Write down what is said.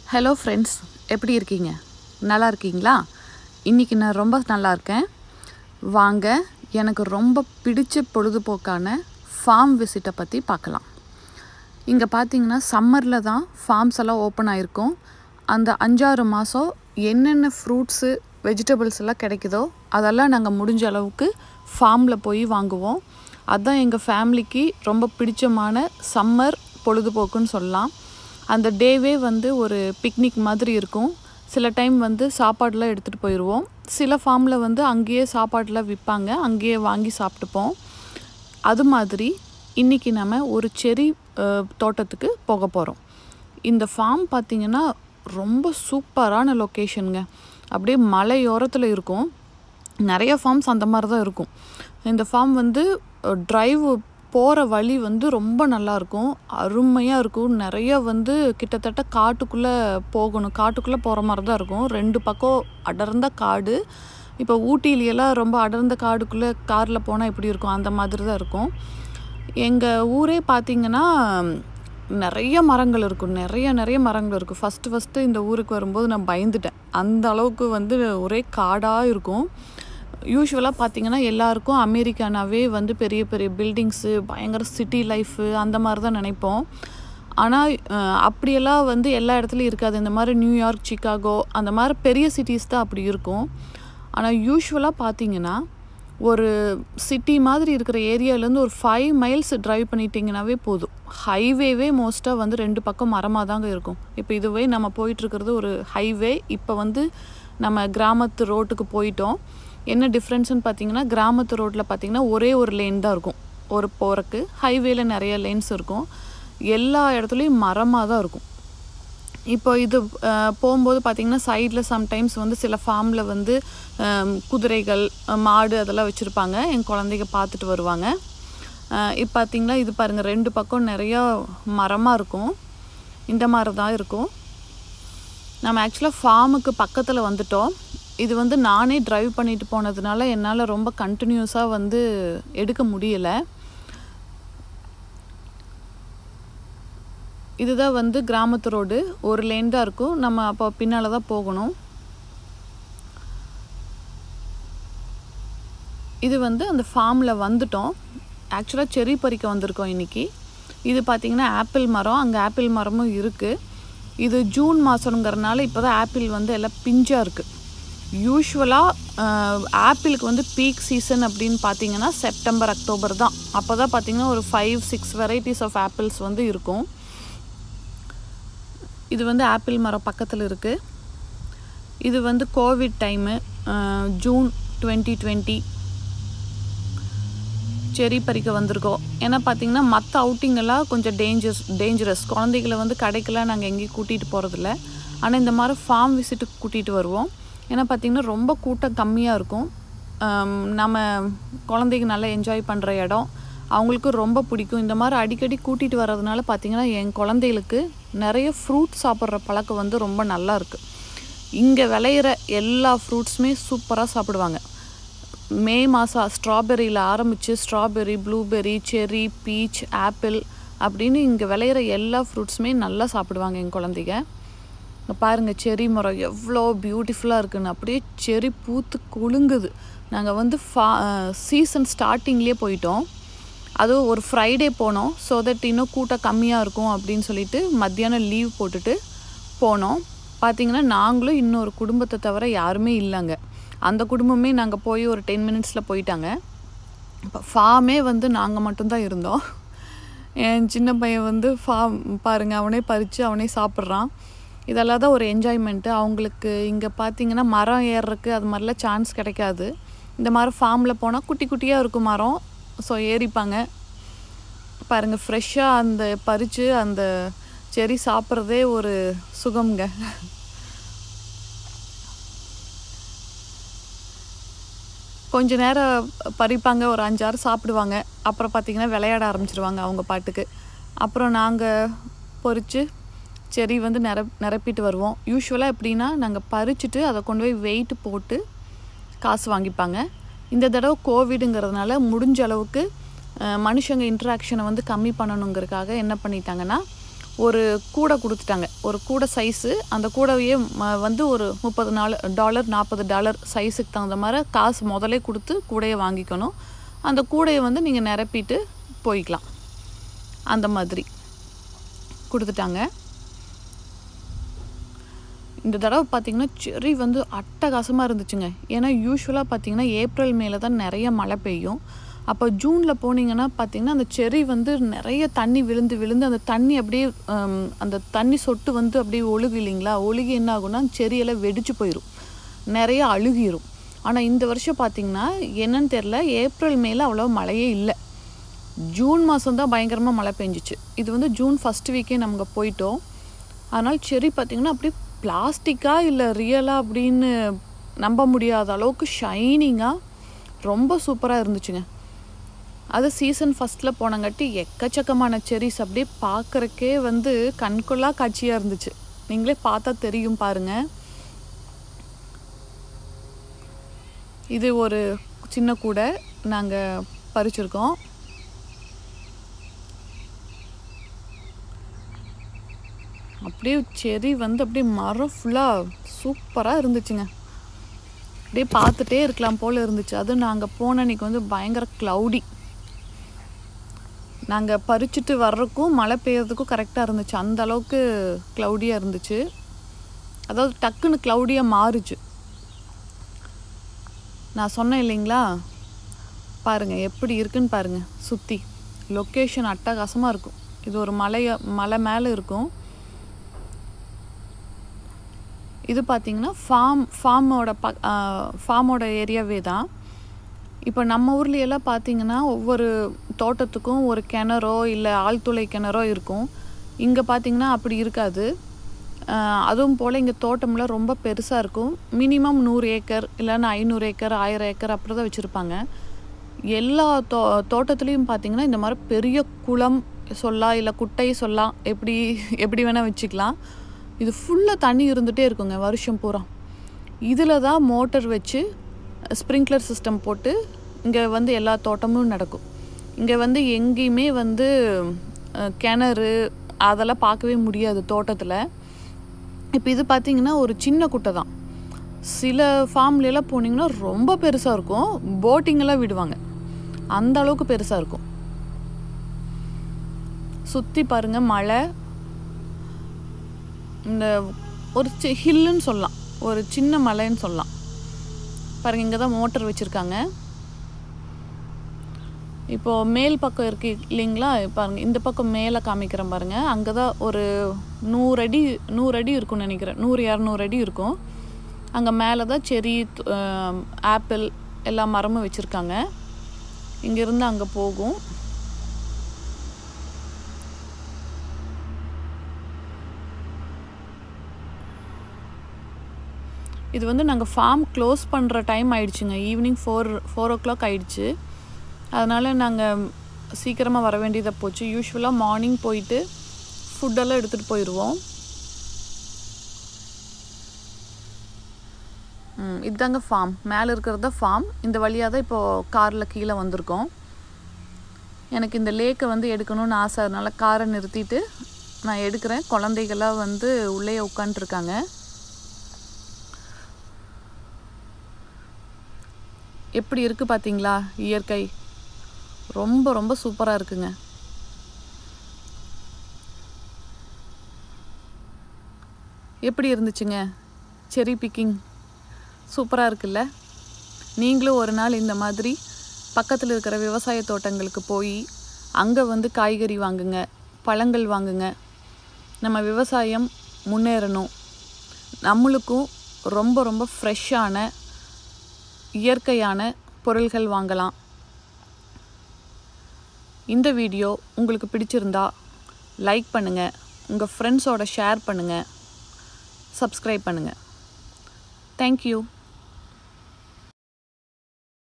hello friends எப்படி இருக்கீங்க நல்லா இருக்கீங்களா இன்றைக்கி நான் ரொம்ப நல்லா இருக்கேன் வாங்க எனக்கு ரொம்ப பிடிச்ச பொழுதுபோக்கான ஃபார்ம் விசிட்டை பற்றி பார்க்கலாம் இங்கே பார்த்தீங்கன்னா சம்மரில் தான் ஃபார்ம்ஸ் எல்லாம் ஓப்பன் ஆகிருக்கும் அந்த அஞ்சாறு மாதம் என்னென்ன ஃப்ரூட்ஸு வெஜிடபிள்ஸ் எல்லாம் கிடைக்குதோ அதெல்லாம் நாங்கள் முடிஞ்ச அளவுக்கு ஃபார்மில் போய் வாங்குவோம் அதுதான் எங்கள் ஃபேமிலிக்கு ரொம்ப பிடிச்சமான சம்மர் பொழுதுபோக்குன்னு சொல்லலாம் அந்த டேவே வந்து ஒரு பிக்னிக் மாதிரி இருக்கும் சில டைம் வந்து சாப்பாடெலாம் எடுத்துகிட்டு போயிடுவோம் சில ஃபார்மில் வந்து அங்கேயே சாப்பாடெலாம் விற்பாங்க அங்கேயே வாங்கி சாப்பிட்டுப்போம் அது மாதிரி இன்றைக்கி நம்ம ஒரு செரி அஹ், தோட்டத்துக்கு போக போகிறோம் இந்த ஃபார்ம் பார்த்திங்கன்னா ரொம்ப சூப்பரான லொக்கேஷனுங்க அப்படியே மலையோரத்தில் இருக்கும் நிறைய ஃபார்ம்ஸ் அந்த மாதிரி தான் இருக்கும் இந்த ஃபார்ம் வந்து ட்ரைவ் போகிற வழி வந்து ரொம்ப நல்லா இருக்கும் அருமையாக இருக்கும் நிறைய வந்து கிட்டத்தட்ட காட்டுக்குள்ளே போகணும் காட்டுக்குள்ளே போகிற மாதிரி தான் இருக்கும் ரெண்டு பக்கம் அடர்ந்த காடு இப்போ ஊட்டியிலெல்லாம் ரொம்ப அடர்ந்த காடுக்குள்ளே காரில் போனால் எப்படி இருக்கும் அந்த மாதிரி தான் இருக்கும் எங்கள் ஊரே பார்த்திங்கன்னா நிறைய மரங்கள் இருக்கும் நிறைய நிறைய மரங்கள் இருக்கும் ஃபஸ்ட்டு ஃபஸ்ட்டு இந்த ஊருக்கு வரும்போது நான் பயந்துட்டேன் அந்த அளவுக்கு வந்து ஒரே காடாக இருக்கும் யூஸ்வலாக பார்த்தீங்கன்னா எல்லாருக்கும் அமெரிக்கானாவே வந்து பெரிய பெரிய பில்டிங்ஸு பயங்கர சிட்டி லைஃபு அந்த மாதிரி தான் நினைப்போம் ஆனால் அஹ், அப்படியெல்லாம் வந்து எல்லா இடத்துலையும் இருக்காது இந்த மாதிரி நியூயார்க் சிகாகோ அந்த மாதிரி பெரிய சிட்டிஸ் தான் அப்படி இருக்கும் ஆனால் யூஸ்வலாக பார்த்தீங்கன்னா ஒரு சிட்டி மாதிரி இருக்கிற ஏரியாலேருந்து ஒரு ஃபைவ் மைல்ஸ் டிரைவ் பண்ணிட்டீங்கன்னாவே போதும் ஹைவேவே மோஸ்ட்டாக வந்து ரெண்டு பக்கம் மரமாக தாங்க இருக்கும் இப்போ இதுவே நம்ம போயிட்டுருக்கிறது ஒரு ஹைவே இப்போ வந்து நம்ம கிராமத்து ரோட்டுக்கு போயிட்டோம் என்ன டிஃப்ரென்ஸ்னு பார்த்தீங்கன்னா கிராமத்து ரோட்டில் பார்த்தீங்கன்னா ஒரே ஒரு லேன் தான் இருக்கும் ஒரு போகிறக்கு ஹைவேல நிறைய லேன்ஸ் இருக்கும் எல்லா இடத்துலையும் மரமாக தான் இருக்கும் இப்போ இது அஹ், போகும்போது பார்த்தீங்கன்னா சைடில் சம்டைம்ஸ் வந்து சில ஃபார்மில் வந்து அம், குதிரைகள் அஹ், மாடு அதெல்லாம் வச்சுருப்பாங்க என் குழந்தைங்க பார்த்துட்டு வருவாங்க அஹ், இப்போ பார்த்தீங்களா இது பாருங்கள் ரெண்டு பக்கம் நிறையா மரமாக இருக்கும் இந்த மாதிரி தான் இருக்கும் நம்ம ஆக்சுவலாக ஃபார்முக்கு பக்கத்தில் வந்துட்டோம் இது வந்து நானே டிரைவ் பண்ணிட்டு போனதுனால என்னால் ரொம்ப கண்டினியூஸாக வந்து எடுக்க முடியலை இதுதான் வந்து கிராமத்து ரோடு ஒரு லேன் தான் இருக்கும் நம்ம அப்போ பின்னால் தான் போகணும் இது வந்து அந்த ஃபார்மில் வந்துட்டோம் ஆக்சுவலாக செரி பறிக்க வந்திருக்கோம் இன்றைக்கி இது பார்த்திங்கன்னா ஆப்பிள் மரம் அங்கே ஆப்பிள் மரமும் இருக்குது இது ஜூன் மாதங்கிறனால இப்போ தான் ஆப்பிள் வந்து எல்லாம் பிஞ்சாக இருக்குது யூஸ்வலாக ஆப்பிளுக்கு வந்து பீக் சீசன் அப்படின்னு பார்த்தீங்கன்னா செப்டம்பர் அக்டோபர் தான் அப்போ தான் பார்த்தீங்கன்னா ஒரு five six varieties of apples வந்து இருக்கும் இது வந்து ஆப்பிள் மரம் பக்கத்தில் இருக்குது இது வந்து COVID time June twenty twenty cherry பறிக்க வந்திருக்கோம் ஏன்னா பார்த்தீங்கன்னா மற்ற அவுட்டிங்கெல்லாம் கொஞ்சம் டேஞ்சர்ஸ் டேஞ்சரஸ் குழந்தைகளை வந்து கடைக்கெல்லாம் நாங்கள் எங்கேயும் கூட்டிகிட்டு போகிறதில்ல ஆனால் இந்த மாதிரி ஃபார்ம் விசிட்டுக்கு கூட்டிகிட்டு வருவோம் ஏன்னா பார்த்தீங்கன்னா ரொம்ப கூட்டம் கம்மியாக இருக்கும் ஆம், நம்ம குழந்தைங்க நல்லா என்ஜாய் பண்ணுற இடம் அவங்களுக்கு ரொம்ப பிடிக்கும் இந்த மாதிரி அடிக்கடி கூட்டிகிட்டு வர்றதுனால பார்த்தீங்கன்னா என் குழந்தைகளுக்கு நிறைய ஃப்ரூட் சாப்பிட்ற பழக்கம் வந்து ரொம்ப நல்லா இருக்குது இங்கே விளையிற எல்லா ஃப்ரூட்ஸுமே சூப்பராக சாப்பிடுவாங்க மே மாதம் ஸ்ட்ராபெரியில் ஆரம்பித்து strawberry blueberry cherry peach apple அப்படின்னு இங்கே விளையிற எல்லா ஃப்ரூட்ஸுமே நல்லா சாப்பிடுவாங்க என் குழந்தைங்க இங்கே பாருங்கள் செரி மரம் எவ்வளோ பியூட்டிஃபுல்லாக இருக்குன்னு அப்படியே செரி பூத்து குலுங்குது நாங்கள் வந்து ஃபா சீசன் ஸ்டார்டிங்லேயே போயிட்டோம் அதுவும் ஒரு ஃப்ரைடே போனோம் ஸோ தட் இன்னும் கூட்டம் கம்மியாக இருக்கும் அப்படின்னு சொல்லிட்டு மத்தியானம் லீவ் போட்டுட்டு போனோம் பார்த்தீங்கன்னா நாங்களும் இன்னொரு குடும்பத்தை தவிர யாருமே இல்லைங்க அந்த குடும்பமே நாங்கள் போய் ஒரு டென் மினிட்ஸில் போயிட்டாங்க இப்போ ஃபார்மே வந்து நாங்கள் மட்டும்தான் இருந்தோம் என் சின்ன பையன் வந்து ஃபார்ம் பாருங்கள் அவனே பறித்து அவனே சாப்பிட்றான் இதெல்லாம் தான் ஒரு என்ஜாய்மெண்ட்டு அவங்களுக்கு இங்கே பார்த்தீங்கன்னா மரம் ஏறுறதுக்கு அது மாதிரிலாம் சான்ஸ் கிடைக்காது இந்த மாதிரி ஃபார்மில் போனால் குட்டி குட்டியாக இருக்கும் மரம் ஸோ ஏறிப்பாங்க பாருங்கள் ஃப்ரெஷ்ஷாக அந்த பறித்து அந்த செரி சாப்பிட்றதே ஒரு சுகம்ங்க கொஞ்ச நேரம் பறிப்பாங்க ஒரு அஞ்சாறு சாப்பிடுவாங்க அப்புறம் பார்த்திங்கன்னா விளையாட ஆரம்பிச்சிருவாங்க அவங்க பாட்டுக்கு அப்புறம் நாங்கள் பொறிச்சு செரி வந்து நிர நிரப்பிட்டு வருவோம் யூஸ்வலாக எப்படின்னா நாங்கள் பறிச்சுட்டு அதை கொண்டு போய் வெயிட் போட்டு காசு வாங்கிப்பாங்க இந்த தடவை கோவிடுங்கிறதுனால முடிஞ்ச அளவுக்கு அஹ், மனுஷங்க இன்ட்ராக்ஷனை வந்து கம்மி பண்ணணுங்கிறதுக்காக என்ன பண்ணிட்டாங்கன்னா ஒரு கூடை கொடுத்துட்டாங்க ஒரு கூடை சைஸு அந்த கூடையே ம- வந்து ஒரு முப்பது நாள் டாலர் நாற்பது டாலர் சைஸுக்கு தகுந்த மாதிரி காசு முதலே கொடுத்து கூடையை வாங்கிக்கணும் அந்த கூடையை வந்து நீங்கள் நிரப்பிட்டு போய்க்கலாம் அந்த மாதிரி கொடுத்துட்டாங்க இந்த தடவை பார்த்தீங்கன்னா செரி வந்து அட்டகாசமாக இருந்துச்சுங்க ஏன்னா யூஸ்வலாக பார்த்தீங்கன்னா ஏப்ரல் மேலே தான் நிறைய மழை பெய்யும் அப்போ ஜூனில் போனீங்கன்னா பார்த்தீங்கன்னா அந்த செரி வந்து நிறைய தண்ணி விழுந்து விழுந்து அந்த தண்ணி அப்படியே ஹம், அந்த தண்ணி சொட்டு வந்து அப்படியே ஒழுகு இல்லைங்களா ஒழுகி என்ன ஆகும்னா செரியெல்லாம் வெடிச்சு போயிடும் நிறைய அழுகிரும் ஆனால் இந்த வருஷம் பார்த்தீங்கன்னா என்னன்னு தெரில ஏப்ரல் மேலே அவ்வளோ மழையே இல்லை ஜூன் மாதம் தான் பயங்கரமாக மழை பெஞ்சிச்சு இது வந்து ஜூன் ஃபஸ்ட் வீக்கே நமக்கு போயிட்டோம் அதனால் செரி பார்த்திங்கன்னா அப்படியே பிளாஸ்டிக்காக இல்லை ரியலாக அப்படின்னு நம்ப முடியாத அளவுக்கு ஷைனிங்காக ரொம்ப சூப்பராக இருந்துச்சுங்க அது சீசன் ஃபஸ்ட்டில் போனங்காட்டி எக்கச்சக்கமான செரிஸ் அப்படியே பார்க்குறக்கே வந்து கண்கொள்ளா காட்சியாக இருந்துச்சு நீங்களே பார்த்தா தெரியும் பாருங்கள் இது ஒரு சின்ன கூடை நாங்கள் பறிச்சிருக்கோம் அப்படியே செரி வந்து அப்படியே மரம் ஃபுல்லாக சூப்பராக இருந்துச்சுங்க அப்படியே பார்த்துட்டே இருக்கலாம் போல் இருந்துச்சு அதுவும் நாங்கள் போன அன்னைக்கு வந்து பயங்கர க்ளவுடி நாங்கள் பறிச்சுட்டு வர்றதுக்கும் மழை பெய்யறதுக்கும் கரெக்டாக இருந்துச்சு அந்த அளவுக்கு க்ளவுடியாக இருந்துச்சு அதாவது டக்குன்னு க்ளவுடியாக மாறுச்சு நான் சொன்னேன் இல்லைங்களா பாருங்கள் எப்படி இருக்குன்னு பாருங்கள் சுற்றி லொக்கேஷன் அட்டகாசமாக இருக்கும் இது ஒரு மலைய மலை மேலே இருக்கும் இது பார்த்தீங்கன்னா ஃபார்ம் ஃபார்மோட ப ஃபார்மோட ஏரியாவே தான் இப்போ நம்ம ஊர்ல எல்லாம் பார்த்தீங்கன்னா ஒவ்வொரு தோட்டத்துக்கும் ஒரு கிணறோ இல்லை ஆழ்துளை கிணறோ இருக்கும் இங்கே பார்த்தீங்கன்னா அப்படி இருக்காது ஆஹ் அதுவும் போல் இங்கே தோட்டம்லாம் ரொம்ப பெருசாக இருக்கும் மினிமம் நூறு ஏக்கர் இல்லைன்னா ஐநூறு ஏக்கர் ஆயிரம் ஏக்கர் அப்படி தான் வச்சுருப்பாங்க எல்லா தோ தோட்டத்துலேயும் பார்த்தீங்கன்னா இந்த மாதிரி பெரிய குளம் சொல்லலாம் இல்லை குட்டை சொல்லலாம் எப்படி எப்படி வேணால் வச்சுக்கலாம் இது ஃபுல்லாக தண்ணி இருந்துகிட்டே இருக்குங்க வருஷம் பூரா இதில் தான் மோட்டர் வச்சு ஸ்ப்ரிங்க்லர் சிஸ்டம் போட்டு இங்கே வந்து எல்லா தோட்டமும் நடக்கும் இங்கே வந்து எங்கேயுமே வந்து அஹ், கிணறு அதெல்லாம் பார்க்கவே முடியாது தோட்டத்தில் இப்போ இது பார்த்தீங்கன்னா ஒரு சின்ன குட்டை தான் சில farmல எல்லாம் போனீங்கன்னா ரொம்ப பெருசாக இருக்கும் boating எல்லாம் விடுவாங்க அந்த அளவுக்கு பெருசாக இருக்கும் சுற்றி பாருங்க மலை இந்த ஒரு சி ஹில்லுன்னு சொல்லலாம் ஒரு சின்ன மலைன்னு சொல்லலாம் பாருங்க இங்கே தான் மோட்டர் வச்சுருக்காங்க இப்போ மேல் பக்கம் இருக்கு இல்லைங்களா பாருங்க இந்த பக்கம் மேலே காமிக்கிறேன் பாருங்க அங்கே தான் ஒரு நூறு அடி நூறு அடி இருக்கும்னு நினைக்கிறேன் நூறு இரநூறு அடி இருக்கும் அங்கே மேலே தான் செரி ஆப்பிள் எல்லா மரமும் வச்சுருக்காங்க இங்கேருந்து அங்கே போகும் இது வந்து நாங்கள் ஃபார்ம் க்ளோஸ் பண்ணுற டைம் ஆயிடுச்சுங்க evening four four o'clock ஆயிடுச்சு அதனால் நாங்கள் சீக்கிரமாக வர வேண்டியதாக போச்சு யூஸ்வலாக மார்னிங் போயிட்டு ஃபுட்டெல்லாம் எடுத்துகிட்டு போயிடுவோம் ம், இதுதாங்க ஃபார்ம் மேலே இருக்கிறது ஃபார்ம் இந்த வழியாக தான் இப்போது காரில் கீழே வந்திருக்கோம் எனக்கு இந்த லேக்கை வந்து எடுக்கணும்னு ஆசை அதனால காரை நிறுத்திட்டு நான் எடுக்கிறேன் குழந்தைகள்லாம் வந்து உள்ளே உட்காந்துருக்காங்க எப்படி இருக்குது பார்த்தீங்களா இயற்கை ரொம்ப ரொம்ப சூப்பராக இருக்குங்க எப்படி இருந்துச்சுங்க செரி பிக்கிங் சூப்பராக இருக்குல்ல நீங்களும் ஒரு நாள் இந்த மாதிரி பக்கத்தில் இருக்கிற விவசாய தோட்டங்களுக்கு போய் அங்கே வந்து காய்கறி வாங்குங்க பழங்கள் வாங்குங்க நம்ம விவசாயம் முன்னேறணும் நம்மளுக்கும் ரொம்ப ரொம்ப ஃப்ரெஷ்ஷான இயற்கையான பொருள்கள் வாங்கலாம் இந்த வீடியோ உங்களுக்கு பிடிச்சிருந்தா லைக் பண்ணுங்கள் உங்கள் ஃப்ரெண்ட்ஸோட ஷேர் பண்ணுங்கள் சப்ஸ்கிரைப் பண்ணுங்கள் தேங்க்யூ